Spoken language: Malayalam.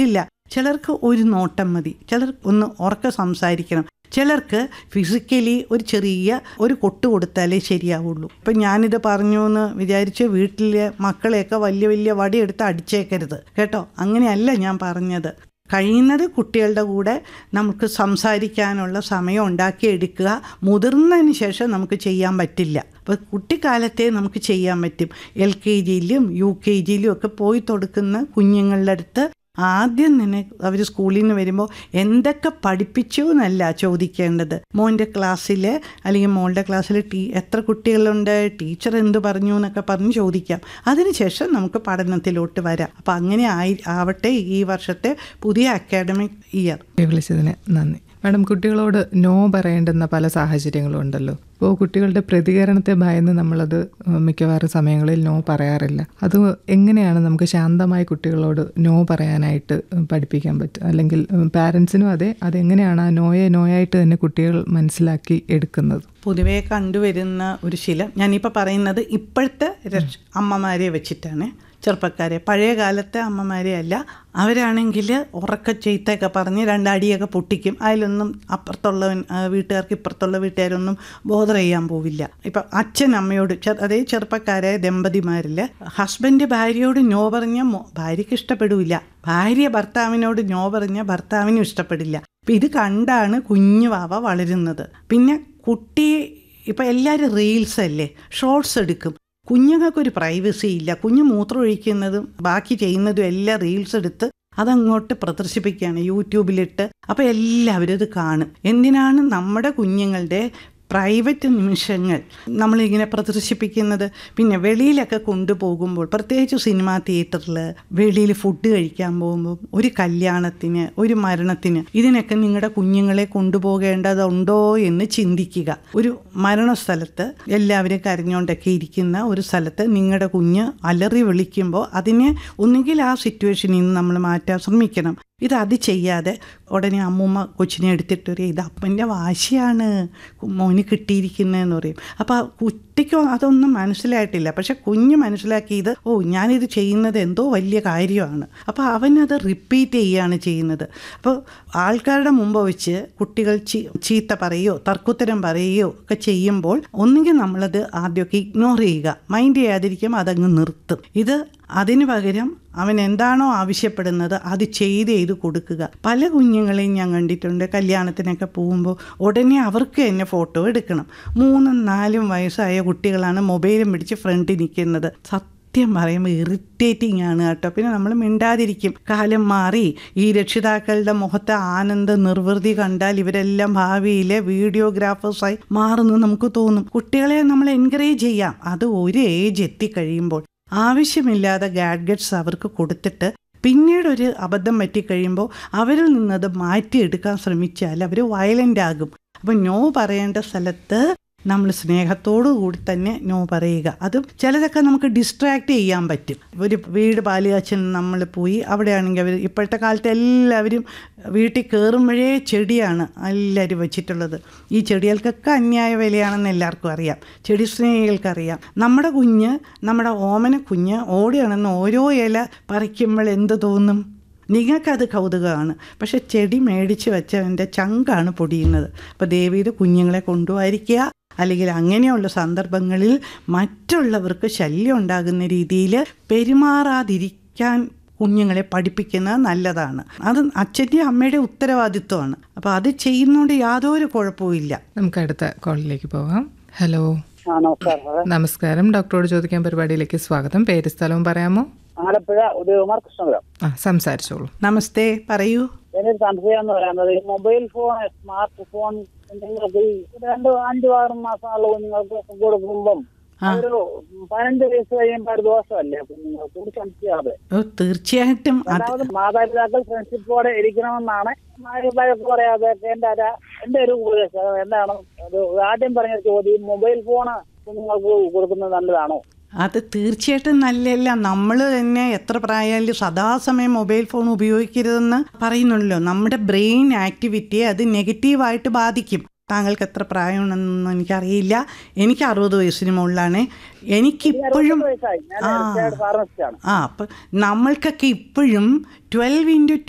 പറ്റില്ല ചിലർക്ക് ഒരു നോട്ടം മതി ചിലർ ഒന്ന് ഉറക്കെ സംസാരിക്കണം ചിലർക്ക് ഫിസിക്കലി ഒരു ചെറിയ ഒരു കൊട്ട് കൊടുത്താലേ ശരിയാവുള്ളൂ ഇപ്പം ഞാനിത് പറഞ്ഞു എന്ന് വിചാരിച്ച് വീട്ടിലെ മക്കളെയൊക്കെ വലിയ വലിയ വടിയെടുത്ത് അടിച്ചേക്കരുത് കേട്ടോ അങ്ങനെയല്ല ഞാൻ പറഞ്ഞത് കഴിയുന്നത് കുട്ടികളുടെ കൂടെ നമുക്ക് സംസാരിക്കാനുള്ള സമയം ഉണ്ടാക്കിയെടുക്കുക മുതിർന്നതിന് ശേഷം നമുക്ക് ചെയ്യാൻ പറ്റില്ല അപ്പോൾ കുട്ടിക്കാലത്തെ നമുക്ക് ചെയ്യാൻ പറ്റും എൽ കെ ജിയിലും യു കെ ജിയിലും ഒക്കെ പോയി കൊടുക്കുന്ന കുഞ്ഞുങ്ങളുടെ അടുത്ത് ആദ്യം തന്നെ അവർ സ്കൂളിൽ നിന്ന് വരുമ്പോൾ എന്തൊക്കെ പഠിപ്പിച്ചു എന്നല്ല ചോദിക്കേണ്ടത് മോൻ്റെ ക്ലാസ്സിൽ അല്ലെങ്കിൽ മോളുടെ ക്ലാസ്സിൽ ടീ എത്ര കുട്ടികളുണ്ട് ടീച്ചർ എന്ത് പറഞ്ഞു എന്നൊക്കെ പറഞ്ഞ് ചോദിക്കാം അതിനുശേഷം നമുക്ക് പഠനത്തിലോട്ട് വരാം അപ്പം അങ്ങനെ ആയി ആവട്ടെ ഈ വർഷത്തെ പുതിയ അക്കാഡമിക് ഇയർ വിളിച്ചതിന് നന്ദി മാഡം കുട്ടികളോട് നോ പറയേണ്ടുന്ന പല സാഹചര്യങ്ങളും ഉണ്ടല്ലോ അപ്പോൾ കുട്ടികളുടെ പ്രതികരണത്തെ ഭയന്ന് നമ്മളത് മിക്കവാറും സമയങ്ങളിൽ നോ പറയാറില്ല അത് എങ്ങനെയാണ് നമുക്ക് ശാന്തമായി കുട്ടികളോട് നോ പറയാനായിട്ട് പഠിപ്പിക്കാൻ പറ്റുക അല്ലെങ്കിൽ പാരൻസിനും അതെ അതെങ്ങനെയാണ് ആ നോയെ നോയായിട്ട് തന്നെ കുട്ടികൾ മനസ്സിലാക്കി എടുക്കുന്നത് പൊതുവേ കണ്ടുവരുന്ന ഒരു ശീലം ഞാനിപ്പോൾ പറയുന്നത് ഇപ്പോഴത്തെ രക്ഷ അമ്മമാരെ വെച്ചിട്ടാണ് ചെറുപ്പക്കാരെ പഴയ കാലത്തെ അമ്മമാരെ അല്ല അവരാണെങ്കിൽ ഉറക്ക ചെയ്ത്തൊക്കെ പറഞ്ഞ് രണ്ടടിയൊക്കെ പൊട്ടിക്കും അതിലൊന്നും അപ്പുറത്തുള്ളവൻ ആ, വീട്ടുകാർക്ക് ഇപ്പുറത്തുള്ള വീട്ടുകാരൊന്നും ബോധർ ചെയ്യാൻ പോവില്ല ഇപ്പം അച്ഛൻ അമ്മയോട് ചെ- അതേ ചെറുപ്പക്കാരായ ദമ്പതിമാരിൽ ഹസ്ബൻഡ് ഭാര്യയോട് നോ പറഞ്ഞ മോ- ഭാര്യയ്ക്ക് ഇഷ്ടപ്പെടില്ല ഭാര്യ ഭർത്താവിനോട് നോ പറഞ്ഞ ഭർത്താവിനും ഇഷ്ടപ്പെടില്ല അപ്പം ഇത് കണ്ടാണ് കുഞ്ഞു വാവ വളരുന്നത് പിന്നെ കുട്ടി ഇപ്പം എല്ലാവരും റീൽസ് അല്ലേ ഷോർട്സ് എടുക്കും കുഞ്ഞുങ്ങൾക്കൊരു പ്രൈവസി ഇല്ല കുഞ്ഞ് മൂത്രം ഒഴിക്കുന്നതും ബാക്കി ചെയ്യുന്നതും എല്ലാം റീൽസ് എടുത്ത് അതങ്ങോട്ട് പ്രദർശിപ്പിക്കുകയാണ് യൂട്യൂബിലിട്ട് അപ്പോൾ എല്ലാവരും ഇത് കാണും എന്തിനാണ് നമ്മുടെ കുഞ്ഞുങ്ങളുടെ പ്രൈവറ്റ് നിമിഷങ്ങൾ നമ്മളിങ്ങനെ പ്രദർശിപ്പിക്കുന്നത് പിന്നെ വെളിയിലൊക്കെ കൊണ്ടുപോകുമ്പോൾ പ്രത്യേകിച്ച് സിനിമാ തിയേറ്ററിൽ വെളിയിൽ ഫുഡ് കഴിക്കാൻ പോകുമ്പോൾ ഒരു കല്യാണത്തിന് ഒരു മരണത്തിന് ഇതിനൊക്കെ നിങ്ങളുടെ കുഞ്ഞുങ്ങളെ കൊണ്ടുപോകേണ്ടതുണ്ടോ എന്ന് ചിന്തിക്കുക ഒരു മരണസ്ഥലത്ത് എല്ലാവരും കരഞ്ഞുകൊണ്ടൊക്കെ ഇരിക്കുന്ന ഒരു സ്ഥലത്ത് നിങ്ങളുടെ കുഞ്ഞ് അലറി വിളിക്കുമ്പോൾ അതിനെ ഒന്നുകിൽ ആ സിറ്റുവേഷനിൽ നിന്ന് നമ്മൾ മാറ്റാൻ ശ്രമിക്കണം ഇത് അത് ചെയ്യാതെ ഉടനെ അമ്മൂമ്മ കൊച്ചിനെ എടുത്തിട്ട് പറയും ഇത് അപ്പൻ്റെ വാശിയാണ് മോന് കിട്ടിയിരിക്കുന്നതെന്ന് പറയും അപ്പോൾ ആ കുട്ടിക്ക് അതൊന്നും മനസ്സിലായിട്ടില്ല പക്ഷെ കുഞ്ഞ് മനസ്സിലാക്കിയത് ഓ ഞാനിത് ചെയ്യുന്നത് എന്തോ വലിയ കാര്യമാണ് അപ്പോൾ അവനത് റിപ്പീറ്റ് ചെയ്യുകയാണ് ചെയ്യുന്നത് അപ്പോൾ ആൾക്കാരുടെ മുമ്പ് വെച്ച് കുട്ടികൾ ചീ- ചീത്ത പറയുകയോ തർക്കുത്തരം പറയുകയോ ഒക്കെ ചെയ്യുമ്പോൾ ഒന്നുകിൽ നമ്മളത് ആദ്യമൊക്കെ ഇഗ്നോർ ചെയ്യുക മൈൻഡ് ചെയ്യാതിരിക്കുമ്പോൾ അതങ്ങ് നിർത്തും ഇത് അതിന് പകരം അവൻ എന്താണോ ആവശ്യപ്പെടുന്നത് അത് ചെയ്ത് ചെയ്ത് കൊടുക്കുക പല കുഞ്ഞുങ്ങളെയും ഞാൻ കണ്ടിട്ടുണ്ട് കല്യാണത്തിനൊക്കെ പോകുമ്പോൾ ഉടനെ അവർക്ക് തന്നെ ഫോട്ടോ എടുക്കണം മൂന്നും നാലും വയസ്സായ കുട്ടികളാണ് മൊബൈലും പിടിച്ച് ഫ്രണ്ടിൽ നിൽക്കുന്നത് സത്യം പറയുമ്പോൾ ഇറിറ്റേറ്റിംഗ് ആണ് കേട്ടോ പിന്നെ നമ്മൾ മിണ്ടാതിരിക്കും കാലം മാറി ഈ രക്ഷിതാക്കളുടെ മുഖത്തെ ആനന്ദ നിർവൃതി കണ്ടാൽ ഇവരെല്ലാം ഭാവിയിലെ വീഡിയോഗ്രാഫേഴ്സായി മാറുന്നു നമുക്ക് തോന്നും കുട്ടികളെ നമ്മൾ എൻകറേജ് ചെയ്യാം അത് ഒരു ഏജ് എത്തിക്കഴിയുമ്പോൾ ആവശ്യമില്ലാതെ ഗാഡ്ഗറ്റ്സ് അവർക്ക് കൊടുത്തിട്ട് പിന്നീട് ഒരു അബദ്ധം പറ്റിക്കഴിയുമ്പോൾ അവരിൽ നിന്നത് മാറ്റിയെടുക്കാൻ ശ്രമിച്ചാൽ അവർ വയലൻ്റ് ആകും അപ്പം നോ പറയേണ്ട സ്ഥലത്ത് നമ്മൾ സ്നേഹത്തോടു കൂടി തന്നെ നോ പറയുക അതും ചിലതൊക്കെ നമുക്ക് ഡിസ്ട്രാക്ട് ചെയ്യാൻ പറ്റും ഒരു വീട് പാലുകാച്ചിൽ നമ്മൾ പോയി അവിടെയാണെങ്കിൽ അവർ ഇപ്പോഴത്തെ കാലത്ത് എല്ലാവരും വീട്ടിൽ കയറുമ്പോഴേ ചെടിയാണ് എല്ലാവരും വെച്ചിട്ടുള്ളത് ഈ ചെടികൾക്കൊക്കെ അന്യായ വിലയാണെന്ന് എല്ലാവർക്കും അറിയാം ചെടി സ്നേഹികൾക്കറിയാം നമ്മുടെ കുഞ്ഞ് നമ്മുടെ ഓമന കുഞ്ഞ് ഓടിയാണെന്ന് ഓരോ ഇല പറിക്കുമ്പോൾ എന്ത് തോന്നും നിങ്ങൾക്കത് കൗതുകമാണ് പക്ഷെ ചെടി മേടിച്ച് വെച്ചവൻ്റെ ചങ്കാണ് പൊടിയുന്നത് അപ്പോൾ ദേവിയുടെ കുഞ്ഞുങ്ങളെ കൊണ്ടുപോയിരിക്കുക അല്ലെങ്കിൽ അങ്ങനെയുള്ള സന്ദർഭങ്ങളിൽ മറ്റുള്ളവർക്ക് ശല്യം ഉണ്ടാകുന്ന രീതിയിൽ പെരുമാറാതിരിക്കാൻ കുഞ്ഞുങ്ങളെ പഠിപ്പിക്കുന്നത് നല്ലതാണ് അത് അച്ഛൻ്റെയും അമ്മയുടെ ഉത്തരവാദിത്വമാണ് അപ്പോൾ അത് ചെയ്യുന്നതുകൊണ്ട് യാതൊരു കുഴപ്പവും നമുക്ക് അടുത്ത കോളിലേക്ക് പോകാം ഹലോ ആ നമസ്കാരം സാറേ നമസ്കാരം ഡോക്ടറോട് ചോദിക്കാൻ പരിപാടിയിലേക്ക് സ്വാഗതം പേര് സ്ഥലവും പറയാമോ ആലപ്പുഴ ഉദയകുമാർ കൃഷ്ണപുരം ആ സംസാരിച്ചോളൂ നമസ്തേ പറയൂ എൻ്റെ ഒരു സംശയം എന്ന് പറയുന്നത് ഈ മൊബൈൽ ഫോൺ സ്മാർട്ട് ഫോൺ എന്തെങ്കിലുമൊക്കെ ഈ രണ്ട് അഞ്ചു ആറ് മാസമുള്ള കുഞ്ഞുങ്ങൾക്ക് കൊടുക്കുമ്പം ഒരു പതിനഞ്ച് വയസ്സ് കഴിയുമ്പോൾ ഒരു ദോഷമല്ലേ കുഞ്ഞുങ്ങൾക്ക് ഒരു സംശയമാതെ ഓ, തീർച്ചയായിട്ടും അത് രണ്ടാമത് മാതാപിതാക്കൾ ഫ്രണ്ട്ഷിപ്പോടെ ഇരിക്കണമെന്നാണ് മാതാപിതാക്കൾ പറയാതെ എന്റെ ഒരു എന്റെ ഒരു ഉപദേശം അത് എന്താണ് ഒരു ആദ്യം പറഞ്ഞ ചോദ്യം മൊബൈൽ ഫോണ് കുഞ്ഞുങ്ങൾക്ക് കൊടുക്കുന്നത് നല്ലതാണോ അത് തീർച്ചയായിട്ടും നല്ലതല്ല നമ്മൾ തന്നെ എത്ര പ്രായമായാലും സദാസമയം മൊബൈൽ ഫോൺ ഉപയോഗിക്കരുതെന്ന് പറയുന്നുണ്ടല്ലോ നമ്മുടെ ബ്രെയിൻ ആക്ടിവിറ്റിയെ അത് നെഗറ്റീവായിട്ട് ബാധിക്കും താങ്കൾക്ക് എത്ര പ്രായമാണെന്നൊന്നും എനിക്കറിയില്ല എനിക്ക് അറുപത് വയസ്സിന് മുകളിലാണ് എനിക്കിപ്പോഴും വയസ്സായി ഞാൻ ആ. റിട്ടയർഡ് ഫാർമസിസ്റ്റ് ആണ് ആ അപ്പം നമ്മൾക്കൊക്കെ ഇപ്പോഴും ട്വൽവ് ഇൻറ്റു